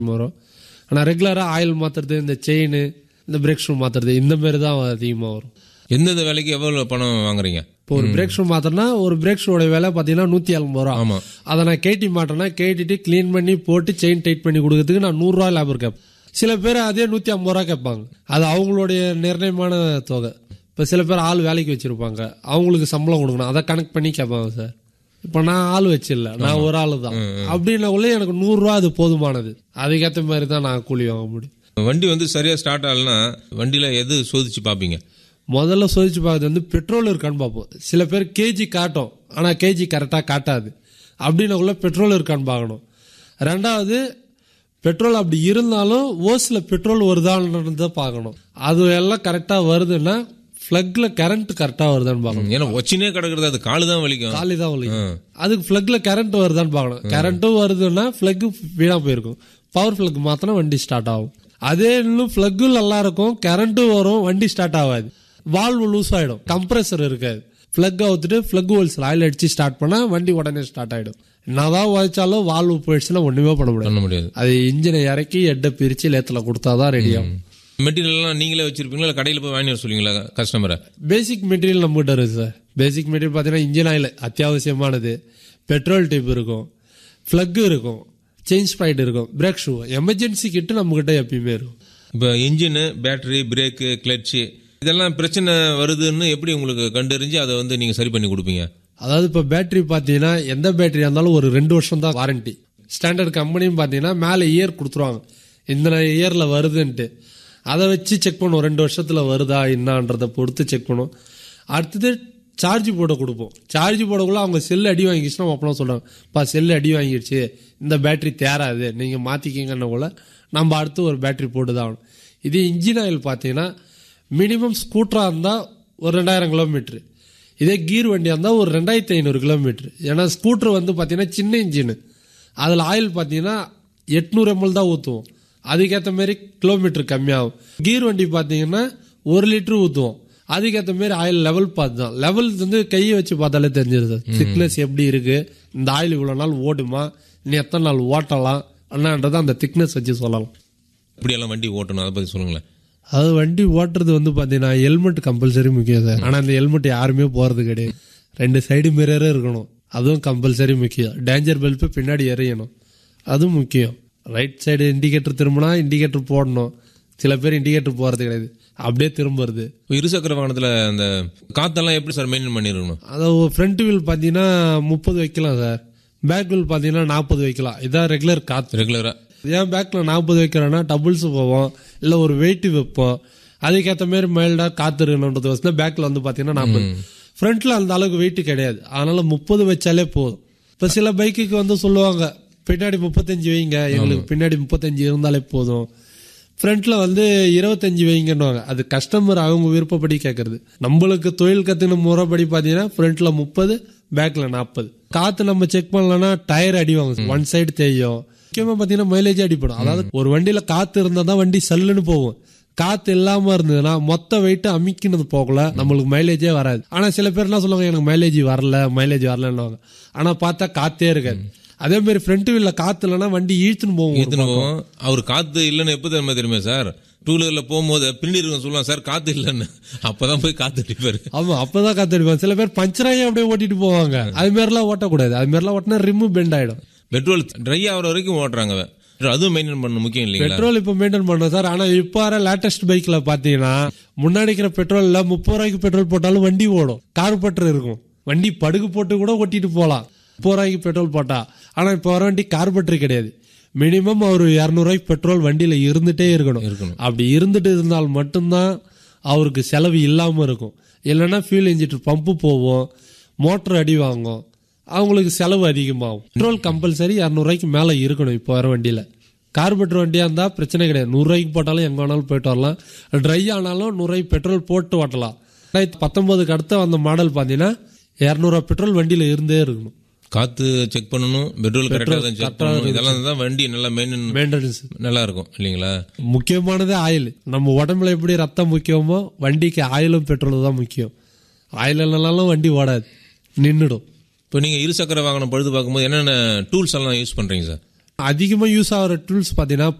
வரும் ஆனால் ரெகுலராக ஆயில் மாற்றுறது இந்த செயின் இந்த பிரேக் ஷூ மாற்றுறது இந்த மாதிரி தான் அதிகமாக வரும் எந்தெந்த வேலைக்கு எவ்வளவு பணம் வாங்குறீங்க இப்போ ஒரு பிரேக் ஷூ மாத்திரனா ஒரு பிரேக் ஷூவோட விலை பார்த்தீங்கன்னா நூற்றி ஐம்பது ரூபா ஆமா அதை நான் கேட்டி மாட்டேன்னா கேட்டிட்டு க்ளீன் பண்ணி போட்டு செயின் டைட் பண்ணி கொடுக்கறதுக்கு நான் நூறுரூவா லேபர் கேட்பேன் சில பேர் அதே நூற்றி ஐம்பது ரூபா கேட்பாங்க அது அவங்களுடைய நிர்ணயமான தொகை இப்போ சில பேர் ஆள் வேலைக்கு வச்சிருப்பாங்க அவங்களுக்கு சம்பளம் கொடுக்கணும் அதை கனெக்ட் பண்ணி கேட்பாங்க சார் இப்போ நான் ஆள் வச்சிடல நான் ஒரு ஆள் தான் அப்படின்னக்குள்ள எனக்கு நூறுரூவா அது போதுமானது அதுக்கேற்ற மாதிரி தான் நான் கூலி வாங்க முடியும் வண்டி வந்து சரியா ஸ்டார்ட் ஆகலன்னா வண்டியில எது சோதிச்சு பாப்பீங்க முதல்ல சோதிச்சு பார்க்கறது வந்து பெட்ரோல் இருக்கான்னு பார்ப்போம் சில பேர் கேஜி காட்டும் ஆனால் கேஜி கரெக்டாக காட்டாது அப்படின்னக்குள்ள பெட்ரோல் இருக்கான்னு பார்க்கணும் ரெண்டாவது பெட்ரோல் அப்படி இருந்தாலும் ஓஸில் பெட்ரோல் வருதான்றத பார்க்கணும் அது எல்லாம் கரெக்டாக வருதுன்னா ஃப்ளக்ல கரண்ட் கரெக்டாக வருதான்னு பார்க்கணும் ஏன்னா ஒச்சினே கிடக்குறது அது காலு தான் வலிக்கும் காலி தான் வலிக்கும் அதுக்கு ஃப்ளக்ல கரண்ட் வருதான்னு பார்க்கணும் கரண்ட்டும் வருதுன்னா ஃப்ளக் வீணா போயிருக்கும் பவர் ஃப்ளக் மாத்தினா வண்டி ஸ்டார்ட் ஆகும் அதே இன்னும் ஃப்ளக்கும் நல்லா இருக்கும் கரண்ட்டும் வரும் வண்டி ஸ்டார்ட் ஆகாது வால்வு லூஸ் ஆயிடும் கம்ப்ரஸர் இருக்காது ஃப்ளக் அவுத்துட்டு ஃப்ளக் ஹோல்ஸ் ஆயில் அடிச்சு ஸ்டார்ட் பண்ணா வண்டி உடனே ஸ்டார்ட் ஆயிடும் என்னதான் உழைச்சாலும் வால்வு போயிடுச்சுன்னா ஒண்ணுமே பண்ண முடியாது பண்ண முடியாது அது இன்ஜினை இறக்கி எட்டை பிரிச்சு லேத்துல கொடுத்தாதான் ரெடி ஆகும் மெட்டீரியல் எல்லாம் நீங்களே வச்சிருப்பீங்களா இல்ல கடையில போய் வாங்கி வர சொல்லுவீங்களா கஸ்டமரை பேசிக் மெட்டீரியல் நம்மகிட்ட இருக்கு சார் பேசிக் மெட்டீரியல் பார்த்தீங்கன்னா இன்ஜின் ஆயில் அத்தியாவசியமானது பெட்ரோல் டிப் இருக்கும் ஃப்ளக் இருக்கும் செயின் ஸ்பைட் இருக்கும் பிரேக் ஷூ எமர்ஜென்சி கிட்ட நம்மகிட்ட எப்பயுமே இருக்கும் இப்போ இன்ஜினு பேட்டரி பிரேக்கு கிளட்சு இதெல்லாம் பிரச்சனை வருதுன்னு எப்படி உங்களுக்கு கண்டறிஞ்சு அதை வந்து நீங்க சரி பண்ணி கொடுப்பீங்க அதாவது இப்போ பேட்டரி பார்த்தீங்கன்னா எந்த பேட்டரியாக இருந்தாலும் ஒரு ரெண்டு வருஷம் தான் வாரண்டி ஸ்டாண்டர்ட் கம்பெனியும் பார்த்தீங்கன்னா மேலே இயர் கொடுத்துருவாங்க இந்த இயரில் வருதுன்ட்டு அதை வச்சு செக் பண்ணுவோம் ரெண்டு வருஷத்தில் வருதா என்னான்றதை பொறுத்து செக் பண்ணுவோம் அடுத்தது சார்ஜ் போட கொடுப்போம் சார்ஜ் போடக்குள்ள அவங்க செல் அடி வாங்கிடுச்சுன்னா அப்பலாம் சொல்கிறாங்க பா செல் அடி வாங்கிடுச்சு இந்த பேட்டரி தேராது நீங்கள் மாற்றிக்கிங்கன்னக்குள்ள நம்ம அடுத்து ஒரு பேட்டரி போட்டு தான் ஆகணும் இது இன்ஜின் ஆயில் பார்த்தீங்கன்னா மினிமம் ஸ்கூட்டராக இருந்தால் ஒரு ரெண்டாயிரம் கிலோமீட்ரு இதே கீர் வண்டியாக இருந்தால் ஒரு ரெண்டாயிரத்தி ஐநூறு கிலோமீட்டர் ஏன்னா ஸ்கூட்டர் வந்து பார்த்தீங்கன்னா சின்ன இன்ஜின் அதில் ஆயில் பார்த்தீங்கன்னா எட்நூறு எம்எல் தான் ஊற்றுவோம் அதுக்கேற்ற மாதிரி கிலோமீட்டர் கம்மியாகும் கீர் வண்டி பார்த்தீங்கன்னா ஒரு லிட்டர் ஊற்றுவோம் அதுக்கேற்ற மாதிரி ஆயில் லெவல் பார்த்து தான் லெவல் வந்து கையை வச்சு பார்த்தாலே தெரிஞ்சிருது திக்னஸ் எப்படி இருக்கு இந்த ஆயில் இவ்வளோ நாள் ஓடுமா நீ எத்தனை நாள் ஓட்டலாம் என்னன்றதை அந்த திக்னஸ் வச்சு சொல்லலாம் இப்படியெல்லாம் வண்டி ஓட்டணும் அதை பத்தி சொல்லுங்களேன் அது வண்டி ஓட்டுறது வந்து பார்த்தீங்கன்னா ஹெல்மெட் கம்பல்சரி முக்கியம் சார் ஆனால் அந்த ஹெல்மெட் யாருமே போகிறது கிடையாது ரெண்டு சைடு மிரரே இருக்கணும் அதுவும் கம்பல்சரி முக்கியம் டேஞ்சர் பெல்ட் பின்னாடி எறியணும் அதுவும் முக்கியம் ரைட் சைடு இண்டிகேட்டர் திரும்பினா இண்டிகேட்டர் போடணும் சில பேர் இண்டிகேட்டர் போகிறது கிடையாது அப்படியே திரும்புறது இப்போ இருசக்கர வாகனத்துல அந்த காத்தெல்லாம் எப்படி சார் மெயின்டைன் பண்ணிருக்கணும் அதை ஃப்ரண்ட் வீல் பார்த்தீங்கன்னா முப்பது வைக்கலாம் சார் பேக் வீல் பார்த்தீங்கன்னா நாற்பது வைக்கலாம் இதான் ரெகுலர் காற்று ரெகுலரா ஏன் பேக்கில் நாற்பது வைக்கிறேன்னா டபுள்ஸ் போவோம் இல்லை ஒரு வெயிட் வைப்போம் அதுக்கேற்ற மாதிரி மைல்டாக காத்து இருக்கணுன்றது வச்சு பேக்கில் வந்து பார்த்தீங்கன்னா நாற்பது ஃப்ரண்ட்டில் அந்த அளவுக்கு வெயிட் கிடையாது அதனால முப்பது வச்சாலே போதும் இப்போ சில பைக்குக்கு வந்து சொல்லுவாங்க பின்னாடி முப்பத்தஞ்சு வைங்க எங்களுக்கு பின்னாடி முப்பத்தஞ்சு இருந்தாலே போதும் ஃப்ரண்ட்ல வந்து இருபத்தஞ்சு வைங்கன்னுவாங்க அது கஸ்டமர் அவங்க விருப்பப்படி கேட்கறது நம்மளுக்கு தொழில் கத்துன முறைப்படி பார்த்தீங்கன்னா ஃப்ரண்ட்ல முப்பது பேக்ல நாற்பது காத்து நம்ம செக் பண்ணலன்னா டயர் அடிவாங்க ஒன் சைடு தேயும் முக்கியமா பார்த்தீங்கன்னா மைலேஜ் அடிப்படும் அதாவது ஒரு வண்டியில காத்து இருந்தா தான் வண்டி சல்லுன்னு போகும் காத்து இல்லாம இருந்ததுன்னா மொத்த வெயிட் அமிக்கினது போகல நம்மளுக்கு மைலேஜே வராது ஆனா சில பேர் என்ன சொல்லுவாங்க எனக்கு மைலேஜ் வரல மைலேஜ் வரலன்னுவாங்க ஆனா பார்த்தா காத்தே இருக்காது அதே மாதிரி ஃப்ரண்ட் வீல்ல காத்து இல்லைன்னா வண்டி இழுத்துன்னு போகும் ஒரு எத்தனை போவோம் அவர் காத்து இல்லைன்னு எப்போ தெரியுமா தெரியுமா சார் டூ வீலர்ல போகும்போது பின்னாடி இருக்க சொல்லுவாங்க சார் காத்து இல்லைன்னு அப்பதான் போய் காத்து அடிப்பாரு ஆமா அப்பதான் காத்தடிப்பாங்க சில பேர் பஞ்சராகி அப்படியே ஓட்டிட்டு போவாங்க அது மாதிரிலாம் ஓட்டக்கூடாது அது மாதிரிலாம் ஓட்டினா ரிம்மு பெண்ட் ஆயிடும் பெட்ரோல் ட்ரை ஆகிற வரைக்கும் ஓட்டுறாங்க அவன். அதுவும் மெயின்டைன் பண்ண முக்கியம் இல்லைங்களா பெட்ரோல் இப்ப மெயின்டைன் பண்ணோம் சார் ஆனா இப்ப வர லேட்டஸ்ட் பைக்ல பாத்தீங்கன்னா முன்னாடி இருக்கிற பெட்ரோல்ல முப்பது ரூபாய்க்கு பெட்ரோல் போட்டாலும் வண்டி ஓடும் கார்பெட்டர் இருக்கும் வண்டி படுகு போட்டு கூட ஓட்டிட்டு போலாம் முப்பது ரூபாய்க்கு பெட்ரோல் போட்டா ஆனா இப்ப வர வண்டி கார்பெட்டர் கிடையாது மினிமம் ஒரு இரநூறுவாய்க்கு பெட்ரோல் வண்டியில இருந்துட்டே இருக்கணும் இருக்கணும். அப்படி இருந்துட்டு இருந்தால் மட்டும்தான் அவருக்கு செலவு இல்லாம இருக்கும் இல்லைன்னா ஃபியூல் இன்ஜின் பம்பு போவோம் மோட்டர் அடி வாங்கும் அவங்களுக்கு செலவு அதிகமாகும் பெட்ரோல் கம்பல்சரி இரநூறுவாய்க்கு மேலே இருக்கணும் இப்போ வர வண்டியில் கார்பெட்டர் வண்டியாக இருந்தால் பிரச்சனை கிடையாது நூறுரூவாய்க்கு போட்டாலும் எங்கே வேணாலும் போயிட்டு வரலாம் ட்ரை ஆனாலும் நூறுரூவாய்க்கு பெட்ரோல் போட்டு ஓட்டலாம் ரெண்டாயிரத்தி பத்தொன்பதுக்கு அடுத்த அந்த மாடல் பார்த்தீங்கன்னா இரநூறுவா பெட்ரோல் வண்டியில் இருந்தே இருக்கணும் காத்து செக் பண்ணணும் பெட்ரோல் கரெக்டாக தான் செக் பண்ணணும் இதெல்லாம் தான் வண்டி நல்லா மெயின்டைன் மெயின்டெனன்ஸ் நல்லா இருக்கும் இல்லைங்களா முக்கியமானது ஆயில் நம்ம உடம்புல எப்படி ரத்தம் முக்கியமோ வண்டிக்கு ஆயிலும் பெட்ரோலும் தான் முக்கியம் ஆயில் இல்லைனாலும் வண்டி ஓடாது நின்றுடும் இப்போ நீங்க இருசக்கர வாகனம் பழுது பார்க்கும்போது என்னென்ன டூல்ஸ் எல்லாம் யூஸ் பண்றீங்க சார் அதிகமாக யூஸ் ஆகிற டூல்ஸ் பார்த்தீங்கன்னா